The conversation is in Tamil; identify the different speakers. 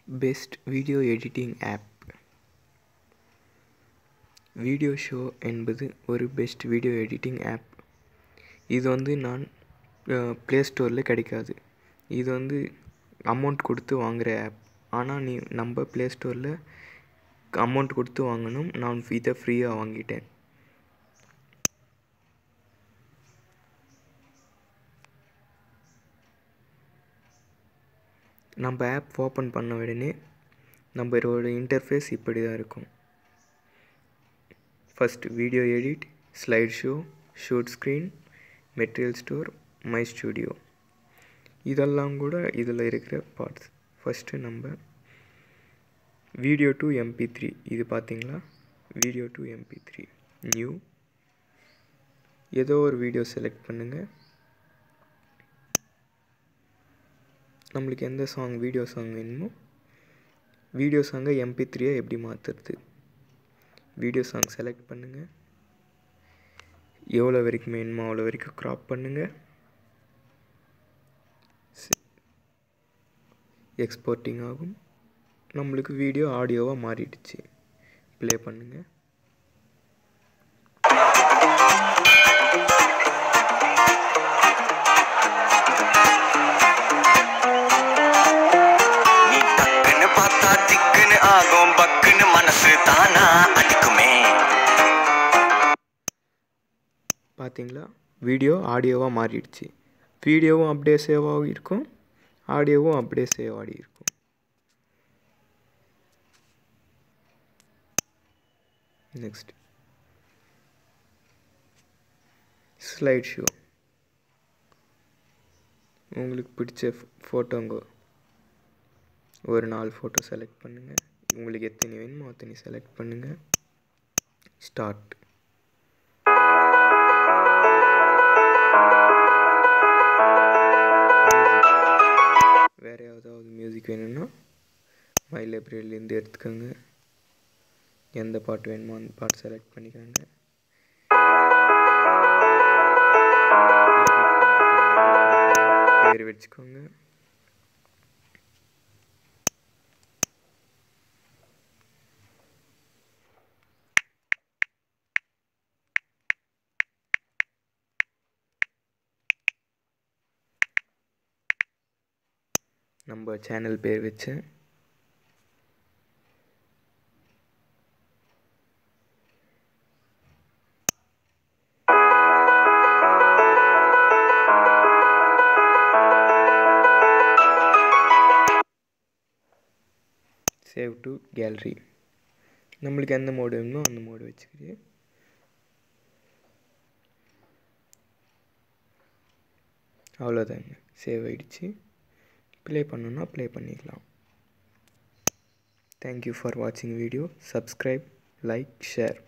Speaker 1: best video editing app video show என்பது ஒரு பெஸ்ட் வீடியோ எடிட்டிங் ஆப் இது வந்து நான் ப்ளே ஸ்டோரில் கிடைக்காது இது வந்து அமௌண்ட் கொடுத்து வாங்குகிற ஆப் ஆனால் நீ நம்ம ப்ளே ஸ்டோரில் அமௌண்ட் கொடுத்து வாங்கணும் நான் இதை ஃப்ரீயாக வாங்கிட்டேன் நம்ம ஆப் ஓப்பன் பண்ண உடனே நம்மளோட இன்டர்ஃபேஸ் இப்படி தான் இருக்கும் first video edit slide show shoot screen material store my studio இதெல்லாம் கூட இதில் இருக்கிற பார்ட்ஸ் ஃபஸ்ட்டு நம்ம வீடியோ டு எம்பி த்ரீ இது பார்த்தீங்களா video to MP three new ஏதோ ஒரு வீடியோ செலக்ட் பண்ணுங்கள் நம்மளுக்கு எந்த சாங் வீடியோ சாங் வேணுமோ வீடியோ சாங்கை எம்பி த்ரீயை எப்படி மாற்றுறது வீடியோ சாங் செலக்ட் பண்ணுங்கள் எவ்வளோ வரைக்கும் வேணுமோ அவ்வளோ வரைக்கும் க்ராப் பண்ணுங்கள் எக்ஸ்போர்ட்டிங் ஆகும் நம்மளுக்கு வீடியோ ஆடியோவாக மாறிடுச்சு ப்ளே பண்ணுங்கள்
Speaker 2: நீ டக்குன்னு பார்த்தா திக்குன்னு ஆகும் பக்குன்னு மனசு தானா அடிக்குமே
Speaker 1: பார்த்தீங்களா வீடியோ ஆடியோவாக மாறிடுச்சு வீடியோவும் அப்படியே சேவ் ஆகி இருக்கும் ஆடியோவும் அப்படியே சேவ் ஆகி இருக்கும் நெக்ஸ்ட் ஸ்லைட் ஷோ உங்களுக்கு பிடிச்ச ஃபோட்டோங்க ஒரு நாலு ஃபோட்டோ செலக்ட் பண்ணுங்கள் உங்களுக்கு எத்தனை வேணுமோ அத்தனை செலக்ட் பண்ணுங்கள் ஸ்டார்ட் வேறு ஏதாவது மியூசிக் வேணும்னா மை லைப்ரரியிலேருந்து எடுத்துக்கோங்க எந்த பாட்டு வேணுமோ அந்த பாட்டு செலக்ட் பண்ணிக்கோங்க பேர் வச்சுக்கோங்க நம்ம சேனல் பேர் வச்சு சேவ் டு கேலரி நம்மளுக்கு எந்த மோடு வேணுமோ அந்த மோடு வச்சுக்கிறேன் அவ்வளோதாங்க சேவ் ஆயிடுச்சு ப்ளே பண்ணணுன்னா ப்ளே பண்ணிக்கலாம் தேங்க்யூ ஃபார் வாட்சிங் வீடியோ சப்ஸ்கிரைப் லைக் ஷேர்